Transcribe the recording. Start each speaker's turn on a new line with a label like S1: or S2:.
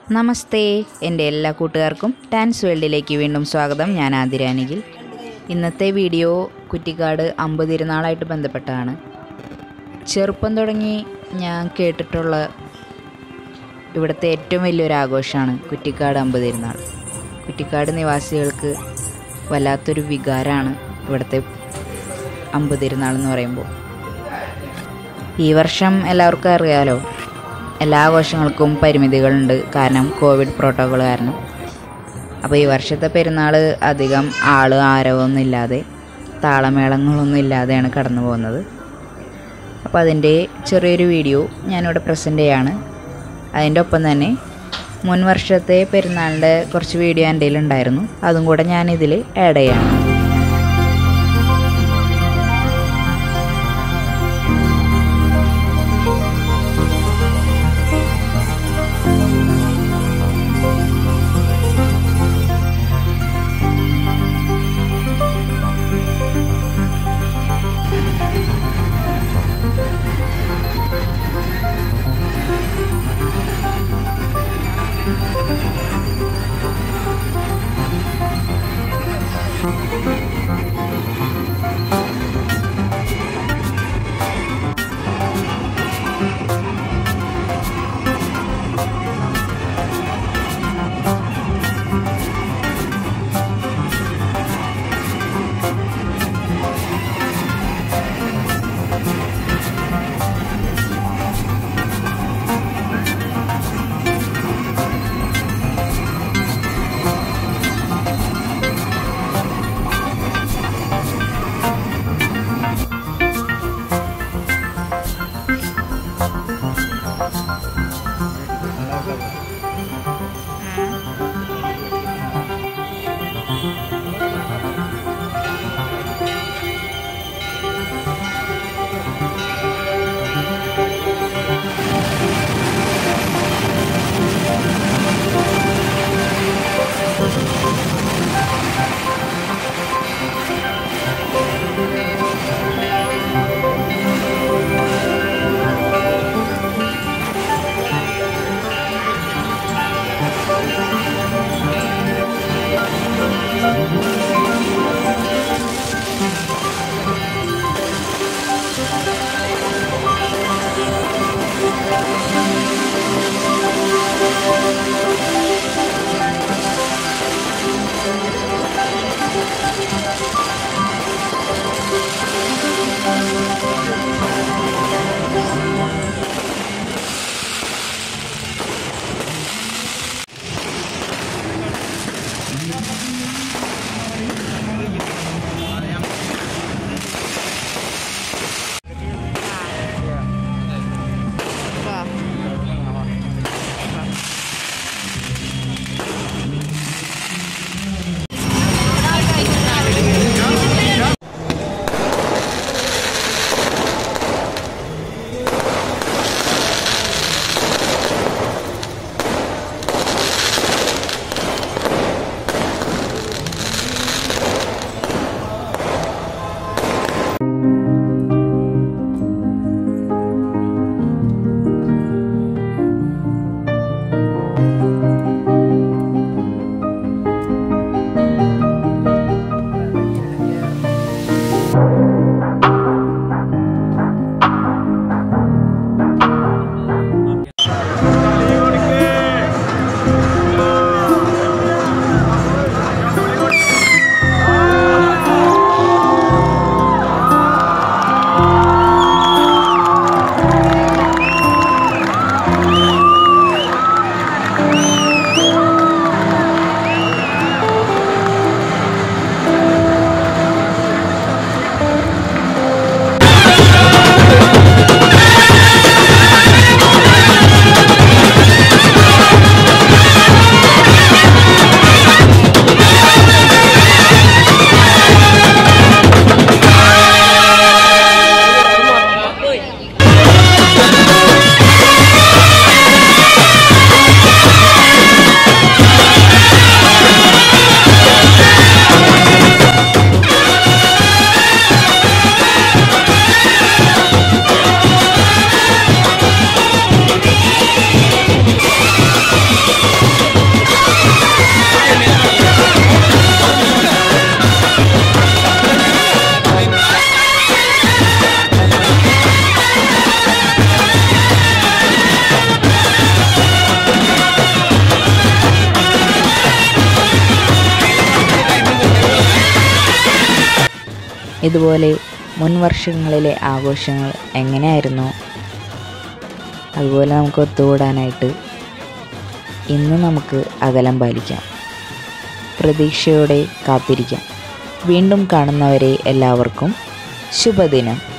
S1: നമസ്തേ എൻ്റെ എല്ലാ കൂട്ടുകാർക്കും ടാൻസ് വേൾഡിലേക്ക് വീണ്ടും സ്വാഗതം ഞാൻ ആതിരാനികിൽ ഇന്നത്തെ വീഡിയോ കുറ്റിക്കാട് അമ്പത് തിരുനാളായിട്ട് ബന്ധപ്പെട്ടതാണ് ചെറുപ്പം തുടങ്ങി ഞാൻ കേട്ടിട്ടുള്ള ഇവിടുത്തെ ഏറ്റവും വലിയൊരു ആഘോഷമാണ് കുറ്റിക്കാട് അമ്പത് തിരുനാൾ കുറ്റിക്കാട് നിവാസികൾക്ക് വല്ലാത്തൊരു വികാരമാണ് ഇവിടുത്തെ അമ്പത് തിരുനാൾ എന്ന് പറയുമ്പോൾ ഈ വർഷം എല്ലാവർക്കും അറിയാലോ എല്ലാ ആഘോഷങ്ങൾക്കും പരിമിതികളുണ്ട് കാരണം കോവിഡ് പ്രോട്ടോകോൾ കാരണം അപ്പോൾ ഈ വർഷത്തെ പെരുന്നാൾ അധികം ആള് ആരവമൊന്നും ഇല്ലാതെ താളമേളങ്ങളൊന്നും ഇല്ലാതെയാണ് കടന്നു പോകുന്നത് അപ്പോൾ അതിൻ്റെ ചെറിയൊരു വീഡിയോ ഞാനിവിടെ പ്രസൻറ്റ് ചെയ്യാണ് അതിൻ്റെ ഒപ്പം തന്നെ മുൻ വർഷത്തെ പെരുന്നാളിൻ്റെ കുറച്ച് വീഡിയോ എൻ്റെ ഉണ്ടായിരുന്നു അതും കൂടെ ഞാനിതിൽ ആഡ് ചെയ്യാണ് ഇതുപോലെ മുൻ വർഷങ്ങളിലെ ആഘോഷങ്ങൾ എങ്ങനെയായിരുന്നു അതുപോലെ നമുക്ക് ഒത്തുകൂടാനായിട്ട് ഇന്ന് നമുക്ക് അകലം പാലിക്കാം പ്രതീക്ഷയോടെ കാത്തിരിക്കാം വീണ്ടും കാണുന്നവരെ എല്ലാവർക്കും ശുഭദിനം